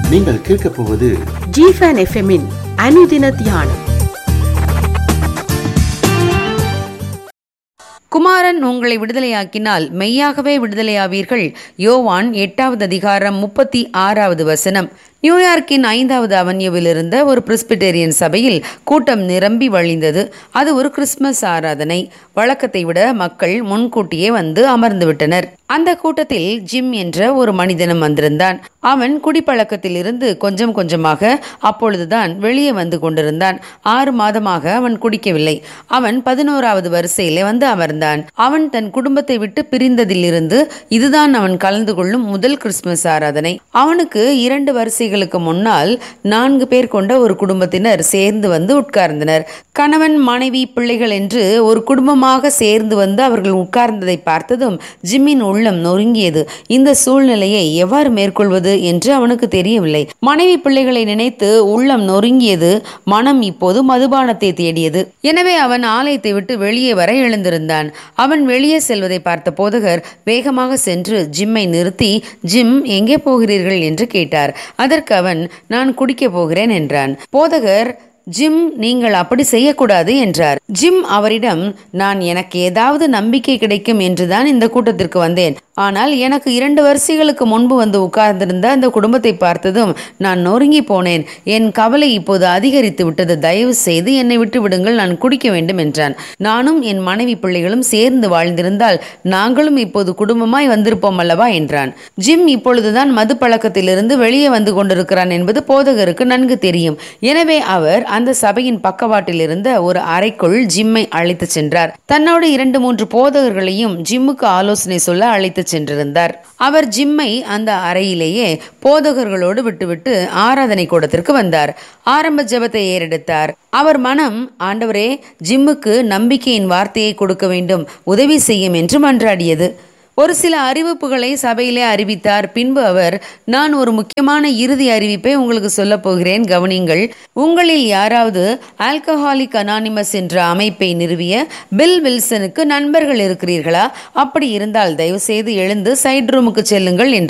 நீங்கள் கேட்கப் போவது ஜிஃபன் எஃப்எம்மின் அனுதின தியானம் குமாரன் உங்களை விடுதலையாக்கினால் மெய்யாகவே விடுதலையாவீர்கள் யோவான் எட்டாவது அதிகாரம் முப்பத்தி ஆறாவது வசனம் நியூயார்க்கின் ஐந்தாவது அவன்யூவில் இருந்த ஒரு பிரிஸ்பிடேரியன் சபையில் கூட்டம் நிரம்பி வழிந்தது அது ஒரு கிறிஸ்துமஸ் ஆராதனை வழக்கத்தை விட மக்கள் முன்கூட்டியே வந்து அமர்ந்து விட்டனர் அந்த கூட்டத்தில் ஜிம் என்ற ஒரு மனிதனும் வந்திருந்தான் அவன் குடிப்பழக்கத்தில் இருந்து கொஞ்சம் கொஞ்சமாக அப்பொழுதுதான் வெளியே வந்து கொண்டிருந்தான் ஆறு மாதமாக அவன் குடிக்கவில்லை அவன் பதினோராவது வரிசையிலே வந்து அமர்ந்தான் அவன் தன் குடும்பத்தை விட்டு பிரிந்ததிலிருந்து இதுதான் அவன் கலந்து கொள்ளும் முதல் கிறிஸ்துமஸ் ஆராதனை அவனுக்கு இரண்டு வரிசைகளுக்கு முன்னால் நான்கு பேர் கொண்ட ஒரு குடும்பத்தினர் சேர்ந்து வந்து உட்கார்ந்தனர் கணவன் மனைவி பிள்ளைகள் என்று ஒரு குடும்பமாக சேர்ந்து வந்து அவர்கள் உட்கார்ந்ததை பார்த்ததும் ஜிம்மின் உள்ளம் நொறுங்கியது இந்த சூழ்நிலையை எவ்வாறு மேற்கொள்வது என்று அவனுக்கு தெரியவில்லை மனைவி பிள்ளைகளை நினைத்து உள்ளம் நொறுங்கியது மனம் இப்போது மதுபானத்தை தேடியது எனவே அவன் ஆலயத்தை விட்டு வெளியே வர எழுந்திருந்தான் அவன் வெளியே செல்வதை பார்த்த போதகர் வேகமாக சென்று ஜிம்மை நிறுத்தி ஜிம் எங்கே போகிறீர்கள் என்று கேட்டார் அதற்கு அவன் நான் குடிக்கப் போகிறேன் என்றான் போதகர் ஜிம் நீங்கள் அப்படி செய்யக்கூடாது என்றார் ஜிம் அவரிடம் நான் எனக்கு ஏதாவது நம்பிக்கை கிடைக்கும் என்றுதான் இந்த கூட்டத்திற்கு வந்தேன் ஆனால் எனக்கு இரண்டு வரிசைகளுக்கு முன்பு வந்து உட்கார்ந்திருந்த அந்த குடும்பத்தை பார்த்ததும் நான் நொறுங்கி போனேன் என் கவலை இப்போது அதிகரித்து விட்டது தயவு செய்து என்னை விட்டு விடுங்கள் நான் குடிக்க வேண்டும் என்றான் நானும் என் மனைவி பிள்ளைகளும் சேர்ந்து வாழ்ந்திருந்தால் நாங்களும் இப்போது குடும்பமாய் வந்திருப்போம் அல்லவா என்றான் ஜிம் இப்பொழுதுதான் மது பழக்கத்திலிருந்து வெளியே வந்து கொண்டிருக்கிறான் என்பது போதகருக்கு நன்கு தெரியும் எனவே அவர் அந்த சபையின் பக்கவாட்டில் இருந்த ஒரு அறைக்குள் ஜிம்மை அழைத்து சென்றார் தன்னோடு இரண்டு மூன்று போதகர்களையும் ஜிம்முக்கு ஆலோசனை சொல்ல அழைத்து சென்றிருந்தார் அவர் ஜிம்மை அந்த அறையிலேயே போதகர்களோடு விட்டுவிட்டு ஆராதனை கூடத்திற்கு வந்தார் ஆரம்ப ஜெபத்தை ஏறெடுத்தார் அவர் மனம் ஆண்டவரே ஜிம்முக்கு நம்பிக்கையின் வார்த்தையை கொடுக்க வேண்டும் உதவி செய்யும் என்று மன்றாடியது ஒரு சில அறிவிப்புகளை சபையிலே அறிவித்தார் பின்பு அவர் நான் ஒரு முக்கியமான இறுதி அறிவிப்பை உங்களுக்கு சொல்ல போகிறேன் கவனிங்கள் உங்களில் யாராவது ஆல்கஹாலிக் அனானிமஸ் என்ற அமைப்பை நிறுவிய பில் வில்சனுக்கு நண்பர்கள் இருக்கிறீர்களா அப்படி இருந்தால் தயவு செய்து எழுந்து சைட் ரூமுக்கு செல்லுங்கள் என்று